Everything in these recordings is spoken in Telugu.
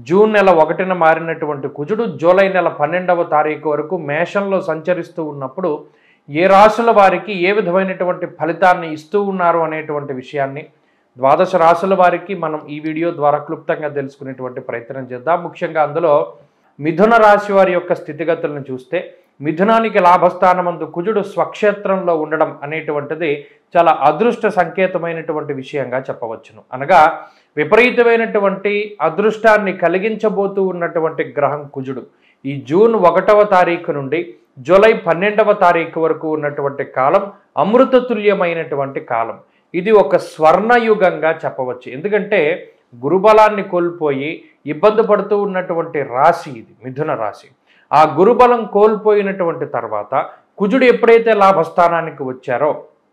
జూన్ నెల ఒకటిన మారినటువంటి కుజుడు జూలై నెల పన్నెండవ తారీఖు వరకు మేషంలో సంచరిస్తూ ఉన్నప్పుడు ఏ రాశుల వారికి ఏ విధమైనటువంటి ఫలితాన్ని ఇస్తూ ఉన్నారు అనేటువంటి విషయాన్ని ద్వాదశ రాశుల వారికి మనం ఈ వీడియో ద్వారా క్లుప్తంగా తెలుసుకునేటువంటి ప్రయత్నం చేద్దాం ముఖ్యంగా అందులో మిథున రాశి వారి యొక్క స్థితిగతులను చూస్తే మిథునానికి లాభస్థానమందు కుజుడు స్వక్షేత్రంలో ఉండడం అనేటువంటిది చాలా అదృష్ట సంకేతమైనటువంటి విషయంగా చెప్పవచ్చును అనగా విపరీతమైనటువంటి అదృష్టాన్ని కలిగించబోతూ ఉన్నటువంటి గ్రహం కుజుడు ఈ జూన్ ఒకటవ తారీఖు నుండి జూలై పన్నెండవ తారీఖు వరకు ఉన్నటువంటి కాలం అమృతతుల్యమైనటువంటి కాలం ఇది ఒక స్వర్ణయుగంగా చెప్పవచ్చు ఎందుకంటే గురుబలాన్ని కోల్పోయి ఇబ్బంది పడుతూ ఉన్నటువంటి రాశి ఇది మిథున రాశి ఆ గురుబలం కోల్పోయినటువంటి తర్వాత కుజుడు ఎప్పుడైతే లాభస్థానానికి వచ్చారో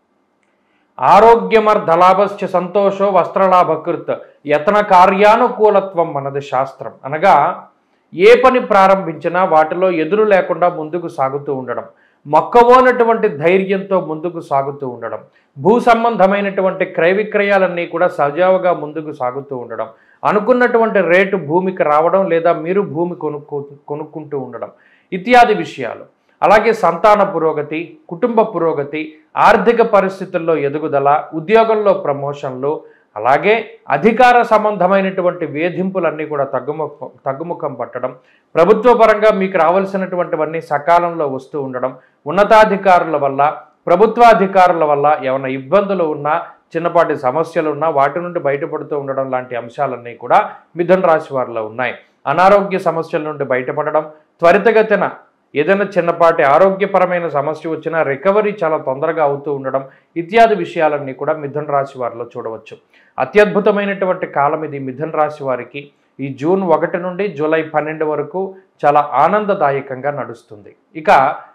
ఆరోగ్యమర్ధలాభశ్చ సంతోషో వస్త్రలాభకృత్ యతన కార్యానుకూలత్వం మనది శాస్త్రం అనగా ఏ పని ప్రారంభించినా వాటిలో ఎదురు లేకుండా ముందుకు సాగుతూ ఉండడం మొక్కవోనటువంటి ధైర్యంతో ముందుకు సాగుతూ ఉండడం భూ సంబంధమైనటువంటి క్రయ విక్రయాలన్నీ కూడా సజావుగా ముందుకు సాగుతూ ఉండడం అనుకున్నటువంటి రేటు భూమికి రావడం లేదా మీరు భూమి కొనుక్కో కొనుక్కుంటూ ఉండడం ఇత్యాది విషయాలు అలాగే సంతాన పురోగతి కుటుంబ పురోగతి ఆర్థిక పరిస్థితుల్లో ఎదుగుదల ఉద్యోగంలో ప్రమోషన్లు అలాగే అధికార సంబంధమైనటువంటి వేధింపులన్నీ కూడా తగ్గుముఖం తగ్గుముఖం పట్టడం ప్రభుత్వ పరంగా మీకు రావాల్సినటువంటివన్నీ సకాలంలో వస్తూ ఉండడం ఉన్నతాధికారుల వల్ల ప్రభుత్వాధికారుల వల్ల ఏమైనా ఇబ్బందులు ఉన్నా చిన్నపాటి సమస్యలు ఉన్నా వాటి నుండి బయటపడుతూ ఉండడం లాంటి అంశాలన్నీ కూడా మిథున రాశి వారిలో ఉన్నాయి అనారోగ్య సమస్యల నుండి బయటపడడం త్వరితగతిన ఏదైనా చిన్నపాటి ఆరోగ్యపరమైన సమస్య వచ్చినా రికవరీ చాలా తొందరగా అవుతూ ఉండడం ఇత్యాది విషయాలన్నీ కూడా మిథున రాశి వారిలో చూడవచ్చు అత్యద్భుతమైనటువంటి కాలం ఇది మిథున రాశి వారికి ఈ జూన్ ఒకటి నుండి జూలై పన్నెండు వరకు చాలా ఆనందదాయకంగా నడుస్తుంది ఇక